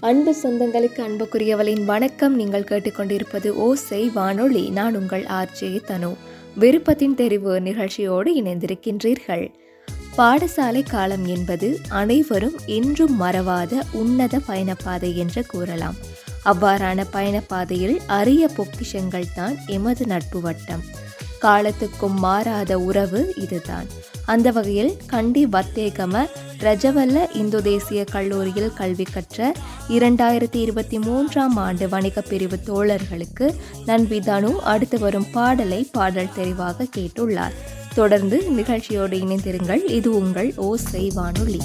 அன்பு சொந்தங்களுக்கு அன்புக்குரியவளின் வணக்கம் நீங்கள் கேட்டுக்கொண்டிருப்பது ஓசை வானொலி நான் உங்கள் ஆர்ஜே தனு விருப்பத்தின் தெரிவு நிகழ்ச்சியோடு இணைந்திருக்கின்றீர்கள் பாடசாலை காலம் என்பது அனைவரும் என்றும் மறவாத உன்னத பயணப்பாதை என்று கூறலாம் அவ்வாறான பயணப்பாதையில் அரிய பொக்கிஷங்கள் தான் எமது நட்பு வட்டம் காலத்துக்கும் மாறாத உறவு இதுதான் அந்த வகையில் கண்டி வத்தேகம ரஜவல்ல இந்து தேசிய கல்லூரியில் கல்வி கற்ற இரண்டாயிரத்தி இருபத்தி மூன்றாம் ஆண்டு வணிகப் பிரிவு தோழர்களுக்கு நன்பி தனு அடுத்து வரும் பாடலை பாடல் தெரிவாக கேட்டுள்ளார் தொடர்ந்து நிகழ்ச்சியோடு இணைந்திருங்கள் இது உங்கள் ஓசை வானொலி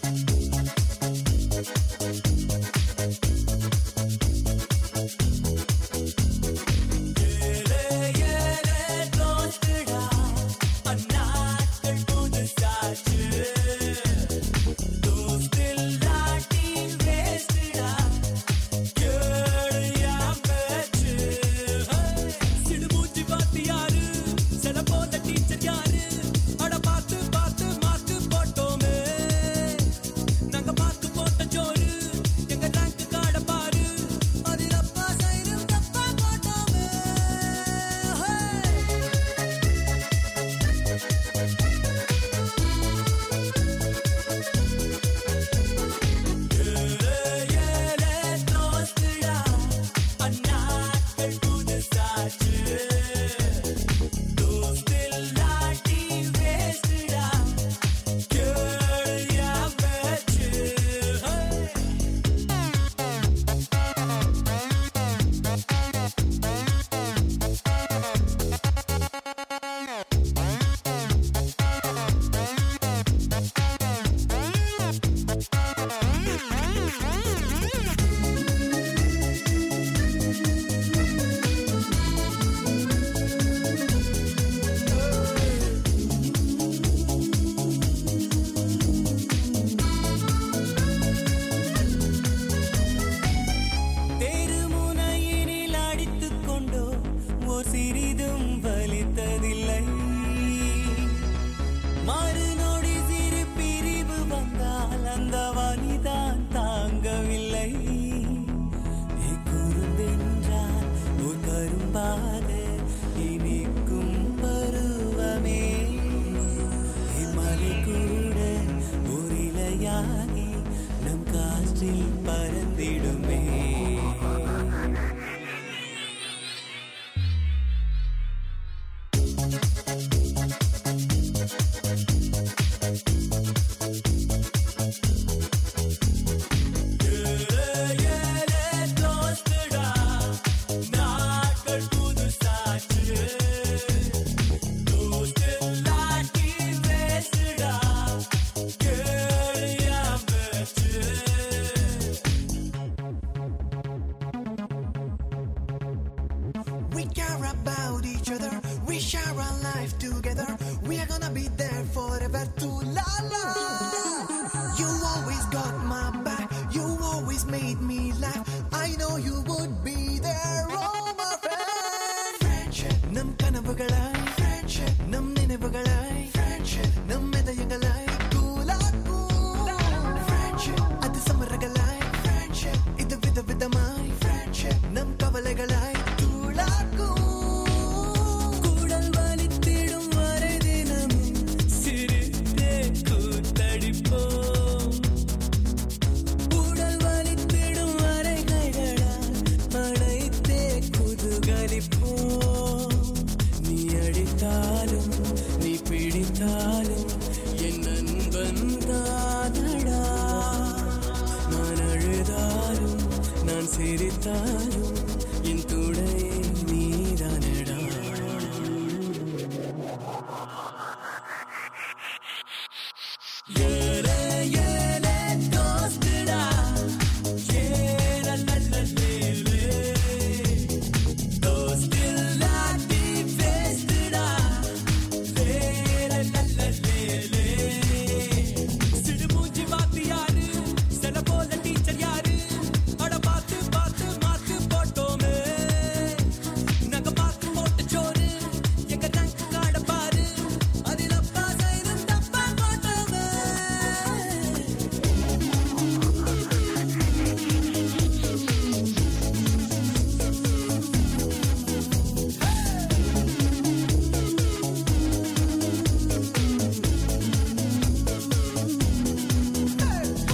தெருமுனையினில் அடித்துக் கொண்டோ ஓர் சிறிதும் வலித்ததில்லை மறுநொடி சிறு பிரிவு வந்தால் அந்த வலிதான் தாங்கவில்லை குறும்பென்றால் ஒரு கரும்பாக இனிக்கும் பருவமே மலை கூட ஒரு இலையாகி நம் காற்றில் பறந்திடுமே We care about each other. We share our life together. We are gonna be there forever. To la la. You always got my back. You always made me laugh. I know you would be there, oh my friend. Friendship. நம் கனவுகளாய் Friendship. நம் நினைவுகளாய் Friendship. நம் இதயங்களாய் கூலாக்கும். Friendship. அது சமரங்களாய் Friendship. இது விதவிதமாய் Friendship. நம் கவலைகளாய் தூளாக்கும் குடல் வலித்திடும் வரை தினமும் சிரித்தே கூத்தடிப்போம் உடல் வலித்திடும் வரை கைகளால் அழைத்தே குதூகலிப்போம் நீ அடித்தாலும் நீ பிடித்தாலும் என் நண்பன் தானடா நான் அழுதாலும் நான் சிரித்தாலும்